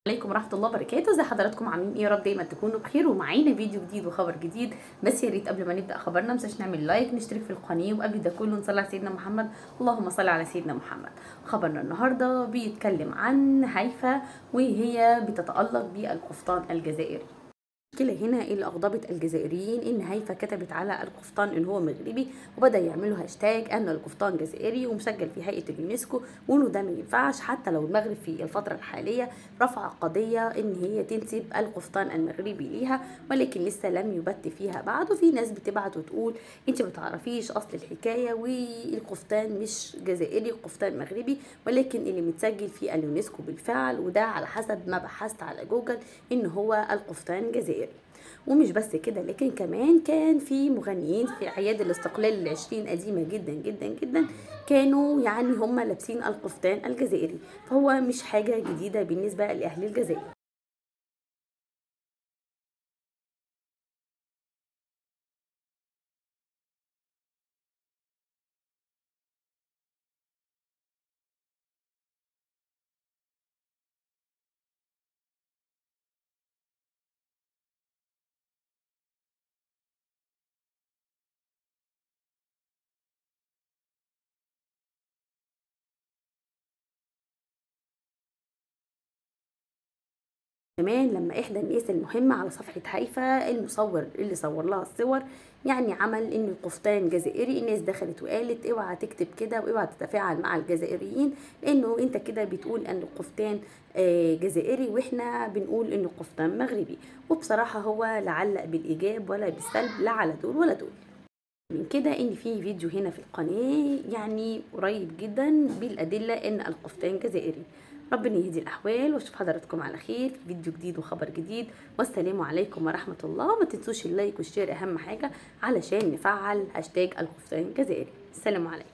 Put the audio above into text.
عليكم ورحمه الله وبركاته ازي حضراتكم عاملين ايه يا رب دايما تكونوا بخير ومعانا فيديو جديد وخبر جديد بس يا ريت قبل ما نبدا خبرنا مش نعمل لايك نشترك في القناه وقبل ده كله نصلي على سيدنا محمد اللهم صل على سيدنا محمد خبرنا النهارده بيتكلم عن هيفا وهي بتتالق بالقفطان الجزائري المشكله هنا اللي اغضبت الجزائريين ان هيفا كتبت على القفطان ان هو مغربي وبدا يعملوا هاشتاج ان القفطان جزائري ومسجل في هيئه اليونسكو وانه ده ما ينفعش حتى لو المغرب في الفتره الحاليه رفع قضيه ان هي تنسب القفطان المغربي ليها ولكن لسه لم يبت فيها بعد وفي ناس بتبعت وتقول انت ما تعرفيش اصل الحكايه والقفطان مش جزائري القفطان مغربي ولكن اللي متسجل في اليونسكو بالفعل وده على حسب ما بحثت على جوجل ان هو القفطان جزائري ومش بس كده لكن كمان كان في مغنيين في اعياد الاستقلال العشرين قديمه جدا جدا جدا كانوا يعني هم لابسين القفطان الجزائري فهو مش حاجه جديده بالنسبه لاهل الجزائر كمان لما احدى الناس المهمة على صفحة هيفا المصور اللي صور لها الصور يعني عمل ان القفطان جزائري الناس دخلت وقالت اوعى تكتب كده واوعى تتفاعل مع الجزائريين لانه انت كده بتقول ان القفطان جزائري واحنا بنقول ان القفطان مغربي وبصراحة هو لا علق بالايجاب ولا بالسلب لا على دول ولا دول من كده ان في فيديو هنا في القناة يعني قريب جدا بالادلة ان القفطان جزائري ربنا يهدي الاحوال واشوف حضراتكم على خير في فيديو جديد وخبر جديد والسلام عليكم ورحمه الله ما تنسوش اللايك والشير اهم حاجه علشان نفعل هاشتاج القفطان جزائري السلام عليكم